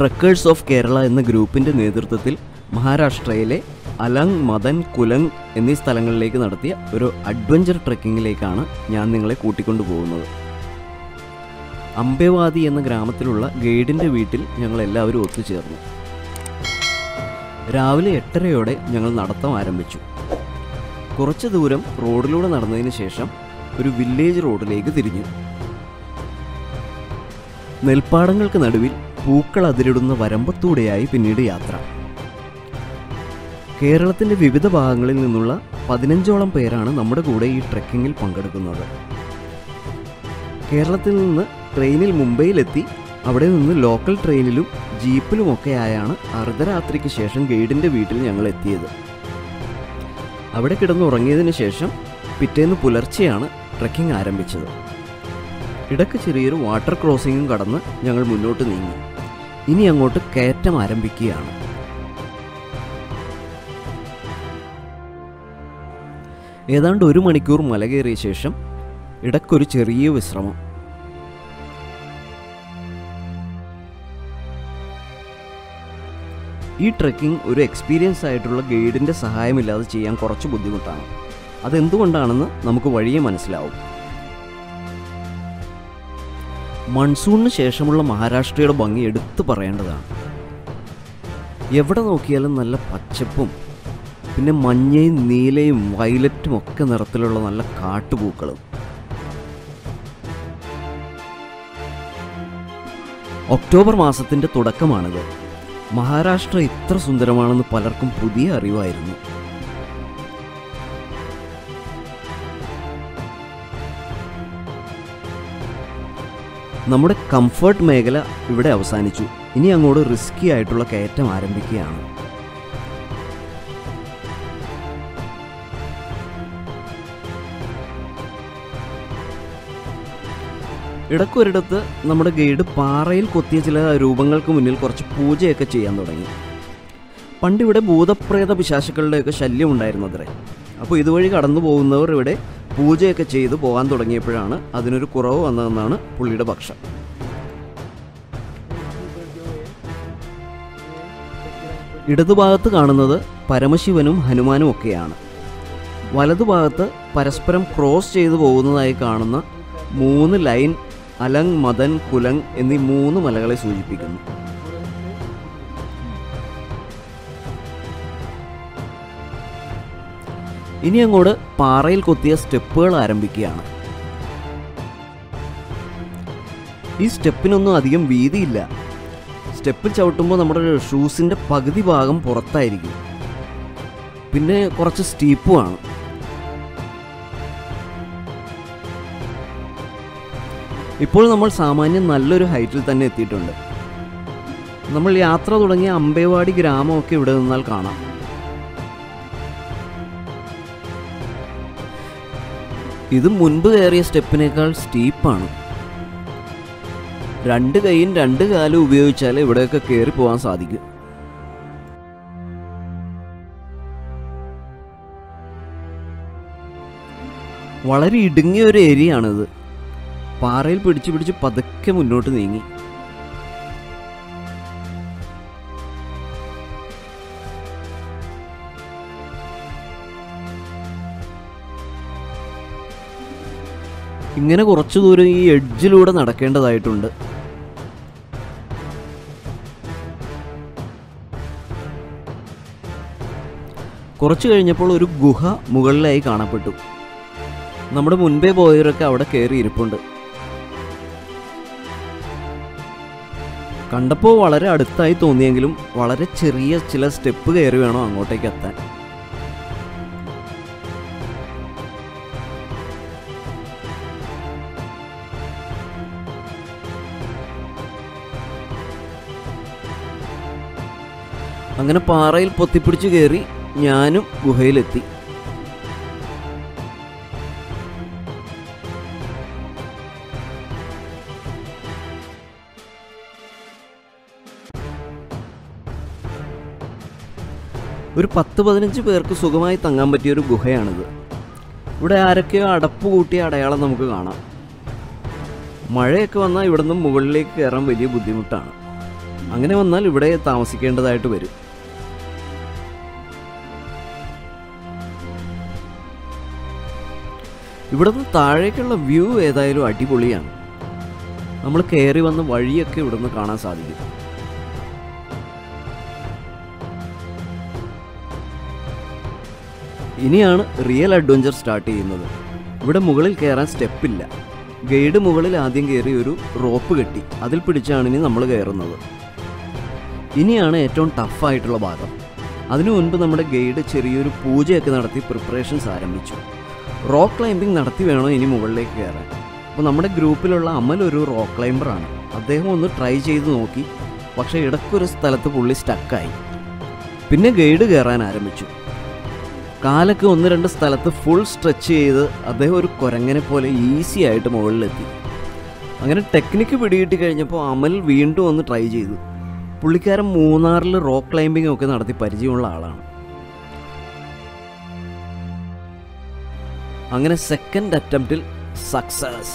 truckers of Kerala എന്ന ഗ്രൂപ്പിൻ്റെ നേതൃത്വത്തിൽ മഹാരാഷ്ട്രയിലെ അലങ് മദൻ കുലങ് എന്നീ സ്ഥലങ്ങളിലേക്ക് നടത്തിയ ഒരു അഡ്വഞ്ചർ ട്രെക്കിങ്ങിലേക്കാണ് ഞാൻ നിങ്ങളെ കൂട്ടിക്കൊണ്ടു പോകുന്നത് അമ്പേവാദി എന്ന ഗ്രാമത്തിലുള്ള ഗൈഡിൻ്റെ വീട്ടിൽ ഞങ്ങൾ എല്ലാവരും ഒത്തുചേർന്നു രാവിലെ എട്ടരയോടെ ഞങ്ങൾ നടത്തം ആരംഭിച്ചു കുറച്ച് ദൂരം റോഡിലൂടെ നടന്നതിന് ശേഷം ഒരു വില്ലേജ് റോഡിലേക്ക് തിരിഞ്ഞു നെൽപ്പാടങ്ങൾക്ക് നടുവിൽ പൂക്കൾ അതിരിടുന്ന വരമ്പത്തൂടെയായി പിന്നീട് യാത്ര കേരളത്തിൻ്റെ വിവിധ ഭാഗങ്ങളിൽ നിന്നുള്ള പതിനഞ്ചോളം പേരാണ് നമ്മുടെ കൂടെ ഈ ട്രെക്കിങ്ങിൽ പങ്കെടുക്കുന്നത് കേരളത്തിൽ നിന്ന് ട്രെയിനിൽ മുംബൈയിലെത്തി അവിടെ നിന്ന് ലോക്കൽ ട്രെയിനിലും ജീപ്പിലുമൊക്കെ ആയാണ് അർദ്ധരാത്രിക്ക് ശേഷം ഗൈഡിൻ്റെ വീട്ടിൽ ഞങ്ങൾ എത്തിയത് അവിടെ കിടന്നുറങ്ങിയതിന് ശേഷം പിറ്റേന്ന് പുലർച്ചെയാണ് ട്രെക്കിംഗ് ആരംഭിച്ചത് ഇടയ്ക്ക് ചെറിയൊരു വാട്ടർ ക്രോസിംഗും കടന്ന് ഞങ്ങൾ മുന്നോട്ട് നീങ്ങി ഇനി അങ്ങോട്ട് കയറ്റം ആരംഭിക്കുകയാണ് ഏതാണ്ട് ഒരു മണിക്കൂർ മല കയറിയ ശേഷം ഇടയ്ക്കൊരു ചെറിയ വിശ്രമം ഈ ട്രെക്കിംഗ് ഒരു എക്സ്പീരിയൻസ് ആയിട്ടുള്ള ഗൈഡിൻ്റെ സഹായമില്ലാതെ ചെയ്യാൻ കുറച്ച് ബുദ്ധിമുട്ടാണ് അതെന്തുകൊണ്ടാണെന്ന് നമുക്ക് വഴിയെ മനസ്സിലാവും മൺസൂണിന് ശേഷമുള്ള മഹാരാഷ്ട്രയുടെ ഭംഗി എടുത്തു പറയേണ്ടതാണ് എവിടെ നോക്കിയാലും നല്ല പച്ചപ്പും പിന്നെ മഞ്ഞയും നീലയും വയലറ്റും ഒക്കെ നിറത്തിലുള്ള നല്ല കാട്ടുപൂക്കളും ഒക്ടോബർ മാസത്തിൻ്റെ തുടക്കമാണിത് മഹാരാഷ്ട്ര ഇത്ര സുന്ദരമാണെന്ന് പലർക്കും പുതിയ അറിവായിരുന്നു നമ്മുടെ കംഫർട്ട് മേഖല ഇവിടെ അവസാനിച്ചു ഇനി അങ്ങോട്ട് റിസ്കി ആയിട്ടുള്ള കയറ്റം ആരംഭിക്കുകയാണ് ഇടക്കൊരിടത്ത് നമ്മുടെ ഗൈഡ് പാറയിൽ കൊത്തിയ ചില രൂപങ്ങൾക്ക് മുന്നിൽ കുറച്ച് പൂജയൊക്കെ ചെയ്യാൻ തുടങ്ങി പണ്ട് ഇവിടെ ഭൂതപ്രേത പിശാചുക്കളുടെയൊക്കെ ശല്യം ഉണ്ടായിരുന്നത്രേ അപ്പോൾ ഇതുവഴി കടന്നു പോകുന്നവർ ഇവിടെ പൂജയൊക്കെ ചെയ്ത് പോകാൻ തുടങ്ങിയപ്പോഴാണ് അതിനൊരു കുറവ് വന്നതെന്നാണ് പുള്ളിയുടെ പക്ഷം ഇടതുഭാഗത്ത് കാണുന്നത് പരമശിവനും ഹനുമാനും ഒക്കെയാണ് വലതുഭാഗത്ത് പരസ്പരം ക്രോസ് ചെയ്തു പോകുന്നതായി കാണുന്ന മൂന്ന് ലൈൻ അലങ് മദൻ കുലങ് എന്നീ മൂന്ന് മലകളെ സൂചിപ്പിക്കുന്നു ഇനി അങ്ങോട്ട് പാറയിൽ കൊത്തിയ സ്റ്റെപ്പുകൾ ആരംഭിക്കുകയാണ് ഈ സ്റ്റെപ്പിനൊന്നും അധികം വീതിയില്ല സ്റ്റെപ്പിൽ ചവിട്ടുമ്പോൾ നമ്മുടെ ഷൂസിൻ്റെ പകുതി ഭാഗം പുറത്തായിരിക്കും പിന്നെ കുറച്ച് സ്റ്റീപ്പുമാണ് ഇപ്പോൾ നമ്മൾ സാമാന്യം നല്ലൊരു ഹൈറ്റിൽ തന്നെ എത്തിയിട്ടുണ്ട് നമ്മൾ യാത്ര തുടങ്ങിയ അമ്പേവാടി ഗ്രാമമൊക്കെ ഇവിടെ നിന്നാൽ കാണാം ഇത് മുൻപ് കയറിയ സ്റ്റെപ്പിനേക്കാൾ സ്റ്റീപ്പാണ് രണ്ട് കൈയും രണ്ട് കാലും ഉപയോഗിച്ചാൽ ഇവിടെയൊക്കെ കയറി പോകാൻ സാധിക്കും വളരെ ഇടുങ്ങിയ ഒരു ഏരിയ ആണിത് പാറയിൽ പിടിച്ച് പിടിച്ച് പതുക്കെ മുന്നോട്ട് നീങ്ങി ഇങ്ങനെ കുറച്ചു ദൂരം ഈ എഡ്ജിലൂടെ നടക്കേണ്ടതായിട്ടുണ്ട് കുറച്ചു കഴിഞ്ഞപ്പോൾ ഒരു ഗുഹ മുകളിലായി കാണപ്പെട്ടു നമ്മുടെ മുൻപേ പോയവരൊക്കെ അവിടെ കയറി ഇരിപ്പുണ്ട് കണ്ടപ്പോൾ വളരെ അടുത്തായി തോന്നിയെങ്കിലും വളരെ ചെറിയ ചില സ്റ്റെപ്പ് കയറി വേണം അങ്ങോട്ടേക്ക് എത്താൻ അങ്ങനെ പാറയിൽ പൊത്തിപ്പിടിച്ച് കയറി ഞാനും ഗുഹയിലെത്തി ഒരു പത്ത് പതിനഞ്ച് പേർക്ക് സുഖമായി തങ്ങാൻ പറ്റിയ ഒരു ഗുഹയാണിത് ഇവിടെ ആരൊക്കെയോ അടപ്പ് കൂട്ടിയ അടയാളം നമുക്ക് കാണാം മഴയൊക്കെ വന്നാൽ ഇവിടുന്ന് മുകളിലേക്ക് കയറാൻ വലിയ ബുദ്ധിമുട്ടാണ് അങ്ങനെ വന്നാൽ ഇവിടെ താമസിക്കേണ്ടതായിട്ട് വരും ഇവിടുന്ന് താഴേക്കുള്ള വ്യൂ ഏതായാലും അടിപൊളിയാണ് നമ്മൾ കയറി വന്ന വഴിയൊക്കെ ഇവിടുന്ന് കാണാൻ സാധിക്കും ഇനിയാണ് റിയൽ അഡ്വഞ്ചർ സ്റ്റാർട്ട് ചെയ്യുന്നത് ഇവിടെ മുകളിൽ കയറാൻ സ്റ്റെപ്പില്ല ഗൈഡ് മുകളിൽ ആദ്യം കയറി ഒരു റോപ്പ് കെട്ടി അതിൽ പിടിച്ചാണ് ഇനി നമ്മൾ കയറുന്നത് ഇനിയാണ് ഏറ്റവും ടഫായിട്ടുള്ള ഭാഗം അതിനു മുൻപ് നമ്മുടെ ഗൈഡ് ചെറിയൊരു പൂജയൊക്കെ നടത്തി പ്രിപ്പറേഷൻസ് ആരംഭിച്ചു റോക്ക് ക്ലൈമ്പിംഗ് നടത്തി വേണോ ഇനി മുകളിലേക്ക് കയറാൻ അപ്പോൾ നമ്മുടെ ഗ്രൂപ്പിലുള്ള അമൽ ഒരു റോക്ക് ക്ലൈംബറാണ് അദ്ദേഹം ഒന്ന് ട്രൈ ചെയ്ത് നോക്കി പക്ഷേ ഇടയ്ക്കൊരു സ്ഥലത്ത് പുള്ളി സ്റ്റക്കായി പിന്നെ ഗൈഡ് കയറാൻ ആരംഭിച്ചു കാലൊക്കെ ഒന്ന് രണ്ട് സ്ഥലത്ത് ഫുൾ സ്ട്രെച്ച് ചെയ്ത് അദ്ദേഹം ഒരു കുരങ്ങനെ പോലെ ഈസി ആയിട്ട് മുകളിലെത്തി അങ്ങനെ ടെക്നിക്ക് പിടികിട്ടി കഴിഞ്ഞപ്പോൾ അമൽ വീണ്ടും ഒന്ന് ട്രൈ ചെയ്തു പുള്ളിക്കാരൻ മൂന്നാറിൽ റോക്ക് ക്ലൈമ്പിംഗ് ഒക്കെ നടത്തി പരിചയമുള്ള ആളാണ് അങ്ങനെ സെക്കൻഡ് അറ്റംപ്റ്റിൽ സക്സസ്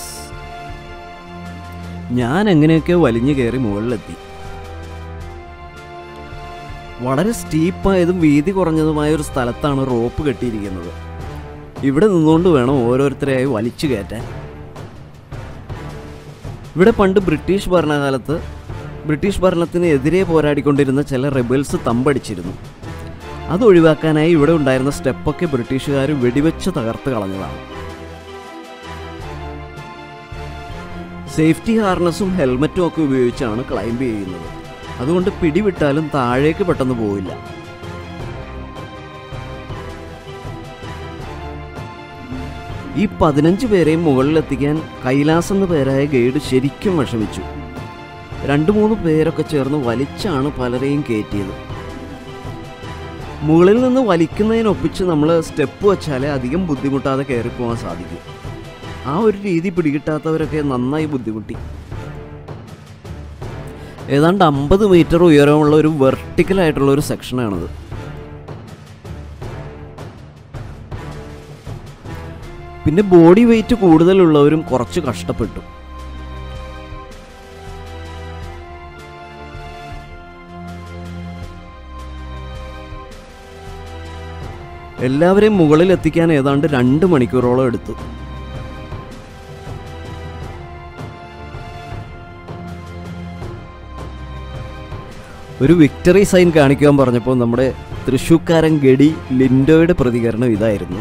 ഞാൻ എങ്ങനെയൊക്കെയോ വലിഞ്ഞു കയറി മുകളിലെത്തി വളരെ സ്റ്റീപ്പായതും വീതി കുറഞ്ഞതുമായ ഒരു സ്ഥലത്താണ് റോപ്പ് കെട്ടിയിരിക്കുന്നത് ഇവിടെ നിന്നുകൊണ്ട് വേണം ഓരോരുത്തരെയായി വലിച്ചു കയറ്റാൻ ഇവിടെ പണ്ട് ബ്രിട്ടീഷ് ഭരണകാലത്ത് ബ്രിട്ടീഷ് ഭരണത്തിന് എതിരെ പോരാടിക്കൊണ്ടിരുന്ന ചില റെബൽസ് തമ്പടിച്ചിരുന്നു അത് ഒഴിവാക്കാനായി ഇവിടെ ഉണ്ടായിരുന്ന സ്റ്റെപ്പൊക്കെ ബ്രിട്ടീഷുകാർ വെടിവെച്ച് തകർത്ത് കളഞ്ഞതാണ് സേഫ്റ്റി ഹാർനസും ഹെൽമറ്റും ഒക്കെ ഉപയോഗിച്ചാണ് ക്ലൈംബ് ചെയ്യുന്നത് അതുകൊണ്ട് പിടിവിട്ടാലും താഴേക്ക് പെട്ടെന്ന് പോവില്ല ഈ പതിനഞ്ച് പേരെയും മുകളിലെത്തിക്കാൻ കൈലാസ് എന്ന പേരായ ഗൈഡ് ശരിക്കും വിഷമിച്ചു രണ്ട് മൂന്ന് പേരൊക്കെ ചേർന്ന് വലിച്ചാണ് പലരെയും കയറ്റിയത് മുകളിൽ നിന്ന് വലിക്കുന്നതിനൊപ്പിച്ച് നമ്മൾ സ്റ്റെപ്പ് വെച്ചാലേ അധികം ബുദ്ധിമുട്ടാതെ കയറിപ്പോകാൻ സാധിക്കും ആ ഒരു രീതി പിടികിട്ടാത്തവരൊക്കെ നന്നായി ബുദ്ധിമുട്ടി ഏതാണ്ട് അമ്പത് മീറ്റർ ഉയരമുള്ള ഒരു വെർട്ടിക്കൽ ആയിട്ടുള്ള ഒരു സെക്ഷനാണത് പിന്നെ ബോഡി വെയിറ്റ് കൂടുതലുള്ളവരും കുറച്ച് കഷ്ടപ്പെട്ടു എല്ലാവരെയും മുകളിൽ എത്തിക്കാൻ ഏതാണ്ട് രണ്ട് മണിക്കൂറോളം എടുത്തു ഒരു വിക്ടറി സൈൻ കാണിക്കാൻ പറഞ്ഞപ്പോൾ നമ്മുടെ തൃശൂക്കാരൻ ഗഡി ലിൻഡോയുടെ പ്രതികരണം ഇതായിരുന്നു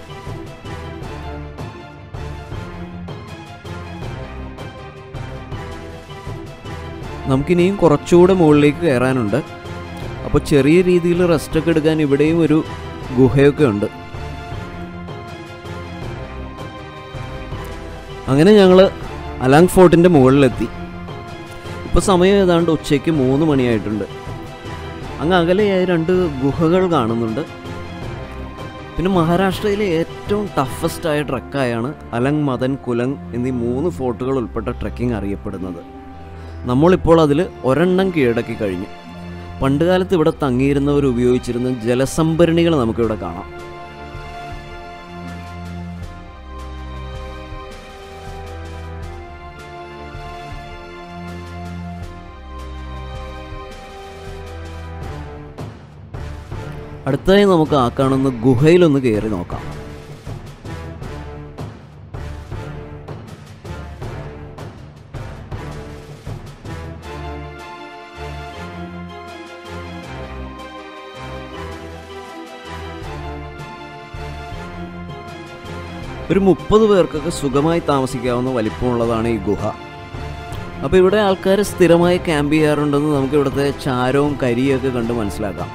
നമുക്കിനിയും കുറച്ചുകൂടെ മുകളിലേക്ക് കയറാനുണ്ട് അപ്പോൾ ചെറിയ രീതിയിൽ റെസ്റ്റൊക്കെ എടുക്കാൻ ഇവിടെയും ഒരു ഗുഹയൊക്കെ ഉണ്ട് അങ്ങനെ ഞങ്ങൾ അലാങ് ഫോർട്ടിൻ്റെ മുകളിലെത്തി ഇപ്പോൾ സമയം ഏതാണ്ട് ഉച്ചയ്ക്ക് മൂന്ന് മണിയായിട്ടുണ്ട് അങ്ങ് അകലെയായി രണ്ട് ഗുഹകൾ കാണുന്നുണ്ട് പിന്നെ മഹാരാഷ്ട്രയിലെ ഏറ്റവും ടഫസ്റ്റ് ആയ ട്രക്കായാണ് അലങ് മദൻ കുലങ് എന്നീ മൂന്ന് ഫോർട്ടുകൾ ഉൾപ്പെട്ട ട്രക്കിംഗ് അറിയപ്പെടുന്നത് നമ്മളിപ്പോൾ അതിൽ ഒരെണ്ണം കീഴടക്കി കഴിഞ്ഞു പണ്ടുകാലത്ത് ഇവിടെ തങ്ങിയിരുന്നവർ ഉപയോഗിച്ചിരുന്ന ജലസംഭരണികൾ നമുക്കിവിടെ കാണാം അടുത്തതായി നമുക്ക് ആ കാണുന്ന ഗുഹയിലൊന്ന് കയറി നോക്കാം ഒരു മുപ്പത് പേർക്കൊക്കെ സുഖമായി താമസിക്കാവുന്ന വലിപ്പമുള്ളതാണ് ഈ ഗുഹ അപ്പോൾ ഇവിടെ ആൾക്കാർ സ്ഥിരമായി ക്യാമ്പ് ചെയ്യാറുണ്ടെന്ന് നമുക്ക് ഇവിടുത്തെ ചാരവും കരിയൊക്കെ കണ്ട് മനസ്സിലാക്കാം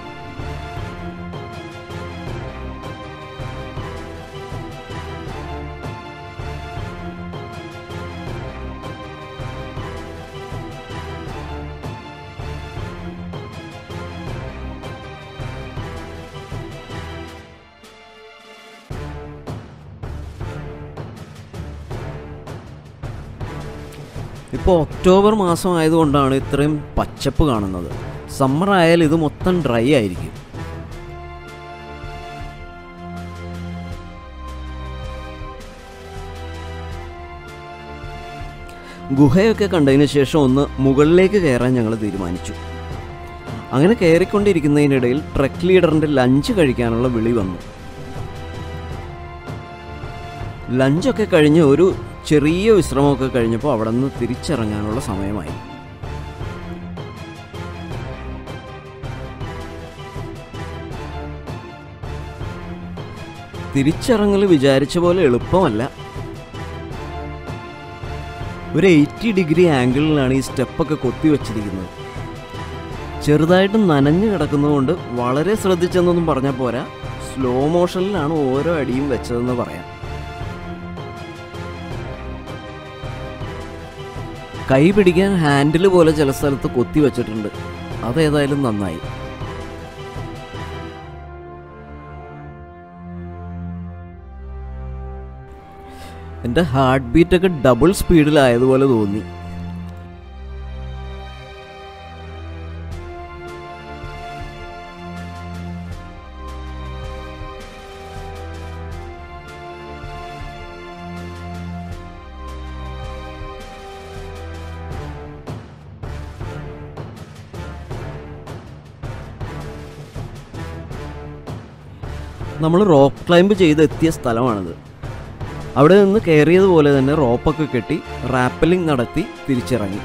ഇപ്പോൾ ഒക്ടോബർ മാസം ആയതുകൊണ്ടാണ് ഇത്രയും പച്ചപ്പ് കാണുന്നത് സമ്മർ ആയാൽ ഇത് മൊത്തം ഡ്രൈ ആയിരിക്കും ഗുഹയൊക്കെ കണ്ടതിന് ശേഷം ഒന്ന് മുകളിലേക്ക് കയറാൻ ഞങ്ങൾ തീരുമാനിച്ചു അങ്ങനെ കയറിക്കൊണ്ടിരിക്കുന്നതിനിടയിൽ ട്രക്ക് ലീഡറിൻ്റെ ലഞ്ച് കഴിക്കാനുള്ള വിളി വന്നു ലഞ്ചൊക്കെ കഴിഞ്ഞ് ഒരു ചെറിയ വിശ്രമമൊക്കെ കഴിഞ്ഞപ്പോൾ അവിടെ നിന്ന് തിരിച്ചിറങ്ങാനുള്ള സമയമായി തിരിച്ചിറങ്ങൽ വിചാരിച്ച പോലെ എളുപ്പമല്ല ഒരു എയ്റ്റി ഡിഗ്രി ആംഗിളിലാണ് ഈ സ്റ്റെപ്പൊക്കെ കൊത്തി വച്ചിരിക്കുന്നത് ചെറുതായിട്ട് നനഞ്ഞു കിടക്കുന്നതുകൊണ്ട് വളരെ ശ്രദ്ധിച്ചെന്നൊന്നും പറഞ്ഞാൽ പോരാ സ്ലോ മോഷനിലാണ് ഓരോ അടിയും വെച്ചതെന്ന് പറയാം കൈ പിടിക്കാൻ ഹാൻഡിൽ പോലെ ചില സ്ഥലത്ത് കൊത്തി വെച്ചിട്ടുണ്ട് അതേതായാലും നന്നായി എൻ്റെ ഹാർട്ട് ബീറ്റൊക്കെ ഡബിൾ സ്പീഡിലായതുപോലെ തോന്നി നമ്മൾ റോപ്പ് ക്ലൈംബ് ചെയ്ത് എത്തിയ സ്ഥലമാണിത് അവിടെ നിന്ന് കയറിയതുപോലെ തന്നെ റോപ്പൊക്കെ കെട്ടി റാപ്പലിംഗ് നടത്തി തിരിച്ചിറങ്ങി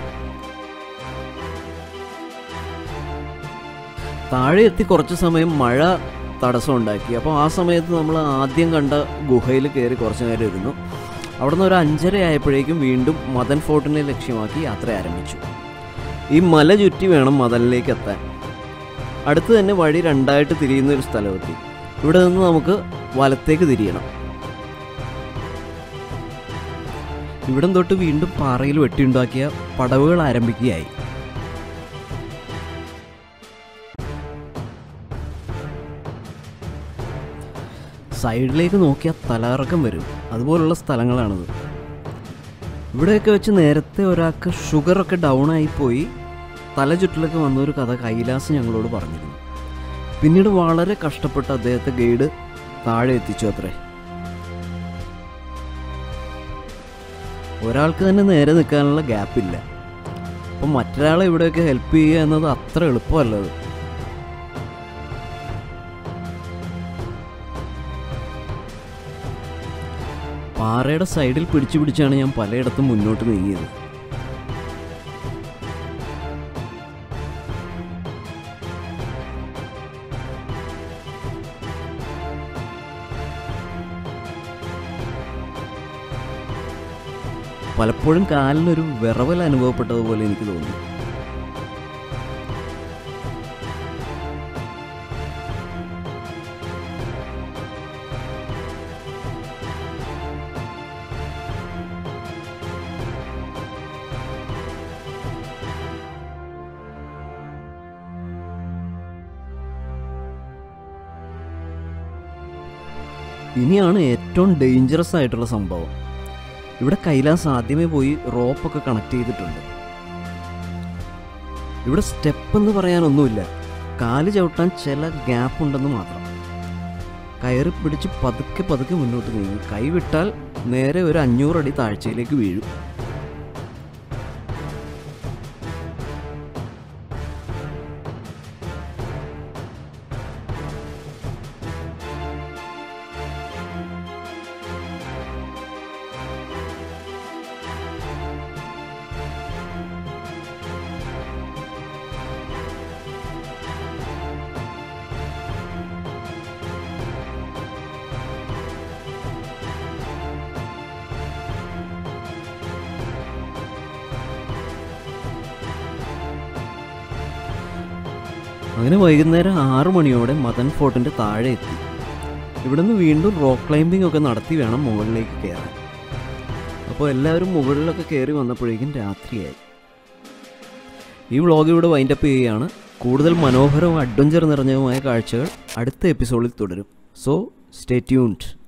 താഴെ എത്തി കുറച്ച് സമയം മഴ തടസ്സം ഉണ്ടാക്കി അപ്പോൾ ആ സമയത്ത് നമ്മൾ ആദ്യം കണ്ട ഗുഹയിൽ കയറി കുറച്ച് നേരം ഇരുന്നു അവിടെ നിന്ന് ഒരു അഞ്ചര ആയപ്പോഴേക്കും വീണ്ടും മദൻ ഫോർട്ടിനെ ലക്ഷ്യമാക്കി യാത്ര ആരംഭിച്ചു ഈ മല ചുറ്റി വേണം മദനിലേക്ക് എത്താൻ അടുത്ത് തന്നെ വഴി രണ്ടായിട്ട് തിരിയുന്ന ഒരു സ്ഥലമെത്തി ഇവിടെ നിന്ന് നമുക്ക് വലത്തേക്ക് തിരിയണം ഇവിടം തൊട്ട് വീണ്ടും പാറയിൽ വെട്ടിയുണ്ടാക്കിയ പടവുകൾ ആരംഭിക്കുകയായി സൈഡിലേക്ക് നോക്കിയാൽ തലകറക്കം വരും അതുപോലുള്ള സ്ഥലങ്ങളാണിത് ഇവിടെയൊക്കെ വെച്ച് നേരത്തെ ഒരാൾക്ക് ഷുഗറൊക്കെ ഡൗൺ ആയിപ്പോയി തല ചുറ്റിലൊക്കെ വന്ന ഒരു കഥ കൈലാസ് ഞങ്ങളോട് പറഞ്ഞിരുന്നു പിന്നീട് വളരെ കഷ്ടപ്പെട്ട് അദ്ദേഹത്തെ ഗൈഡ് താഴെ എത്തിച്ചു അത്രേ ഒരാൾക്ക് തന്നെ നേരെ നിൽക്കാനുള്ള ഗ്യാപ്പില്ല അപ്പം മറ്റൊരാളെ ഇവിടെയൊക്കെ ഹെൽപ്പ് ചെയ്യുക എന്നത് അത്ര എളുപ്പമല്ലത് പാറയുടെ സൈഡിൽ പിടിച്ചു പിടിച്ചാണ് ഞാൻ പലയിടത്തും മുന്നോട്ട് നീങ്ങിയത് പലപ്പോഴും കാലിനൊരു വിറവൽ അനുഭവപ്പെട്ടതുപോലെ എനിക്ക് തോന്നി ഇനിയാണ് ഏറ്റവും ഡേഞ്ചറസ് ആയിട്ടുള്ള സംഭവം ഇവിടെ കൈലാസ് ആദ്യമേ പോയി റോപ്പൊക്കെ കണക്ട് ചെയ്തിട്ടുണ്ട് ഇവിടെ സ്റ്റെപ്പ് എന്ന് പറയാനൊന്നുമില്ല കാല് ചവിട്ടാൻ ചില ഗ്യാപ്പ് ഉണ്ടെന്ന് മാത്രം കയറി പിടിച്ച് പതുക്കെ പതുക്കെ മുന്നോട്ട് നീങ്ങി കൈവിട്ടാൽ നേരെ ഒരു അഞ്ഞൂറടി താഴ്ചയിലേക്ക് വീഴും അങ്ങനെ വൈകുന്നേരം ആറു മണിയോടെ മദൻ ഫോർട്ടിൻ്റെ താഴെ എത്തി ഇവിടുന്ന് വീണ്ടും റോക്ക് ക്ലൈമ്പിംഗ് ഒക്കെ നടത്തി വേണം മുകളിലേക്ക് കയറാൻ അപ്പോൾ എല്ലാവരും മുകളിലൊക്കെ കയറി വന്നപ്പോഴേക്കും രാത്രിയായി ഈ വ്ളോഗ് ഇവിടെ വൈൻഡപ്പ് ചെയ്യുകയാണ് കൂടുതൽ മനോഹരവും അഡ്വഞ്ചർ നിറഞ്ഞതുമായ കാഴ്ചകൾ അടുത്ത എപ്പിസോഡിൽ തുടരും സോ സ്റ്റേ ട്യൂൺഡ്